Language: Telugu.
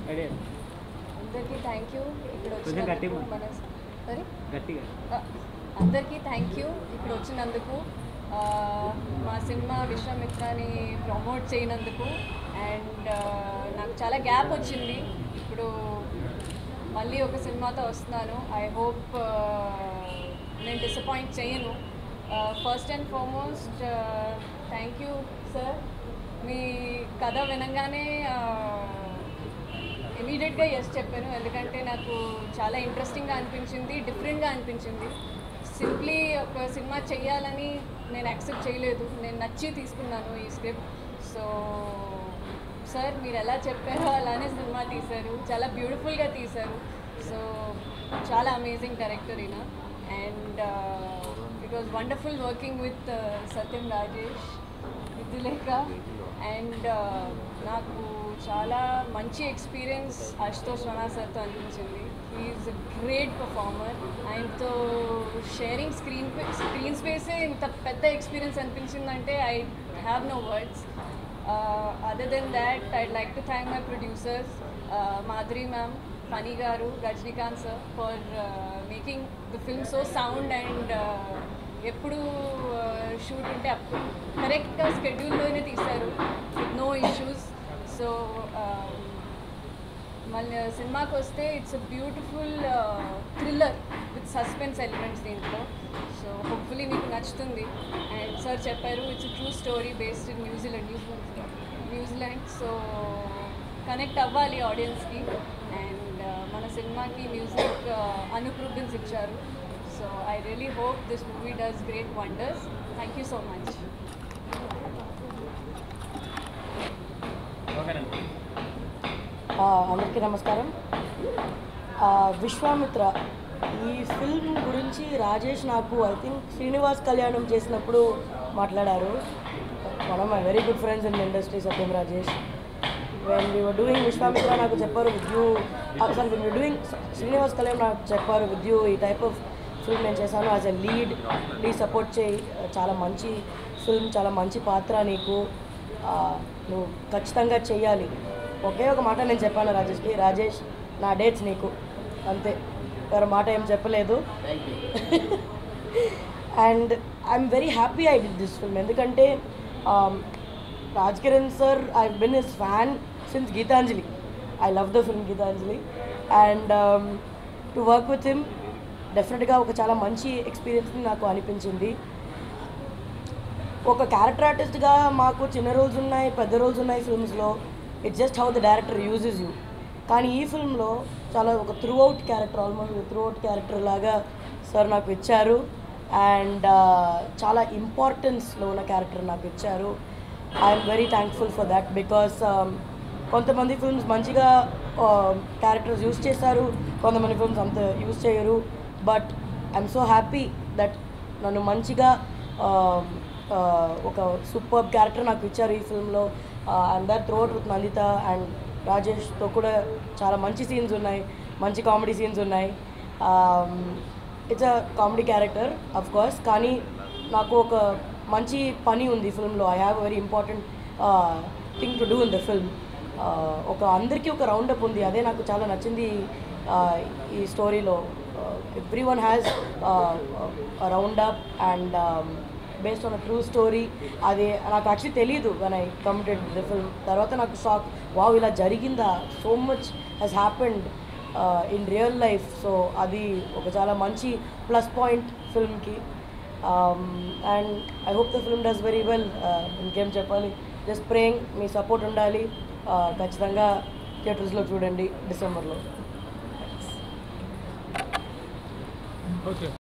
రెడీ అందరికీ థ్యాంక్ యూ ఇక్కడ కొంచెం గట్టిగా వచ్చినందుకు మన సారీ గట్టిగా అందరికీ థ్యాంక్ యూ ఇక్కడ వచ్చినందుకు ఆ, మా సినిమా విశ్వామిత్రాని ప్రమోట్ చేయనందుకు అండ్ నాకు చాలా గ్యాప్ వచ్చింది ఇప్పుడు మళ్ళీ ఒక సినిమాతో వస్తున్నాను ఐ హోప్ నేను డిసప్పాయింట్ చేయను first and foremost thank you sir మీ కథ వినంగానే ఇమీడియట్గా ఎస్ చెప్పాను ఎందుకంటే నాకు చాలా ఇంట్రెస్టింగ్గా అనిపించింది డిఫరెంట్గా అనిపించింది సింప్లీ ఒక సినిమా చేయాలని నేను యాక్సెప్ట్ చేయలేదు నేను నచ్చి తీసుకున్నాను ఈ స్క్రిప్ట్ సో సార్ మీరు ఎలా చెప్పారో అలానే సినిమా తీశారు చాలా బ్యూటిఫుల్గా తీశారు సో చాలా అమేజింగ్ డైరెక్టర్ ఈయన and it was wonderful working with Satyam Rajesh Vidyulekha and నాకు చాలా మంచి ఎక్స్పీరియన్స్ అశుతోష్ రాణా సార్తో అనిపించింది ఈజ్ అ గ్రేట్ పర్ఫార్మర్ ఆయనతో షేరింగ్ స్క్రీన్ స్క్రీన్ స్పేసే ఇంత పెద్ద ఎక్స్పీరియన్స్ అనిపించిందంటే I have no words other than that I'd like to thank my producers Madhuri ma'am Phani garu Rajinikanth sir for making the film so sound and ఎప్పుడు షూట్ ఉంటే అప్పుడు కరెక్ట్గా స్కెడ్యూల్లోనే తీశారు విత్ నో ఇష్యూస్ సో మళ్ళీ సినిమాకి వస్తే it's a beautiful thriller with suspense elements దీంట్లో సో హోప్ఫుల్లీ మీకు నచ్చుతుంది అండ్ సార్ చెప్పారు it's true story based in New Zealand New Zealand New Zealand so connect అవ్వాలి ఆడియన్స్కి అండ్ మన సినిమాకి మ్యూజిక్ అనూప్ రూబిన్స్ ఇచ్చారు so I really hope this movie does great wonders thank you so much ఓకేనండి ఆ, అందరికీ నమస్కారం ఆ, విశ్వామిత్ర ఈ ఫిల్మ్ గురించి రాజేష్ నాకు ఐ థింక్ శ్రీనివాస్ కళ్యాణం చేసినప్పుడు మాట్లాడారు one of my very good friends in industry Satyam Rajesh when we were doing Vishwamitra నాకు చెప్పారు with you sorry when we doing Srinivas Kalyan నాకు చెప్పారు విత్ యూ ఈ టైప్ ఆఫ్ ఫిల్మ్ నేను చేశాను as a lead please support చేయి చాలా మంచి ఫిల్మ్ చాలా మంచి పాత్ర నీకు ఆ, నువ్వు ఖచ్చితంగా చెయ్యాలి ఒకే ఒక మాట నేను చెప్పాను రాజేష్కి రాజేష్ నా డేట్స్ నీకు అంతే వేరే మాట ఏం చెప్పలేదు and I'm very happy I did this film ఎందుకంటే Raj Kiran sir I been his fan since Geethanjali I love the film Geethanjali and to work with him డెఫినెట్గా ఒక చాలా మంచి ఎక్స్పీరియన్స్ నాకు అనిపించింది ఒక క్యారెక్టర్ ఆర్టిస్ట్గా మాకు చిన్న రోల్స్ ఉన్నాయి పెద్ద రోల్స్ ఉన్నాయి ఫిల్మ్స్లో it's just how the director uses you కానీ ఈ ఫిల్మ్లో చాలా ఒక throughout character almost throughout character లాగా సార్ నాకు ఇచ్చారు అండ్ చాలా ఇంపార్టెన్స్లో ఉన్న క్యారెక్టర్ నాకు ఇచ్చారు I'm very thankful for that because కొంతమంది ఫిల్మ్స్ మంచిగా క్యారెక్టర్స్ యూస్ చేస్తారు కొంతమంది ఫిల్మ్స్ అంత యూస్ చేయరు but I'm so happy that నన్ను మంచిగా um, uh, ఒక సూపర్ క్యారెక్టర్ నాకు ఇచ్చారు ఈ ఫిల్మ్లో and that throat with Nanditha and రాజేష్తో కూడా చాలా మంచి సీన్స్ ఉన్నాయి మంచి కామెడీ సీన్స్ ఉన్నాయి it's a comedy character of course కానీ నాకు ఒక మంచి పని ఉంది ఫిల్మ్లో I have very important thing to do in the film ఒక అందరికీ ఒక రౌండప్ ఉంది అదే నాకు చాలా నచ్చింది uh, ఈ స్టోరీలో everyone has roundup and based on a true story అది నాకు యాక్చువల్లీ తెలియదు when I committed the film తర్వాత నాకు షాక్ వావ్ ఇలా జరిగిందా so much has happened in real life so అది ఒక చాలా మంచి ప్లస్ పాయింట్ ఫిల్మ్కి and I hope the film does very well ఇంకేం చెప్పాలి జస్ట్ ప్రేయింగ్ మీ సపోర్ట్ ఉండాలి Uh, ఖచ్చితంగా థియేటర్స్లో చూడండి డిసెంబర్లో ఓకే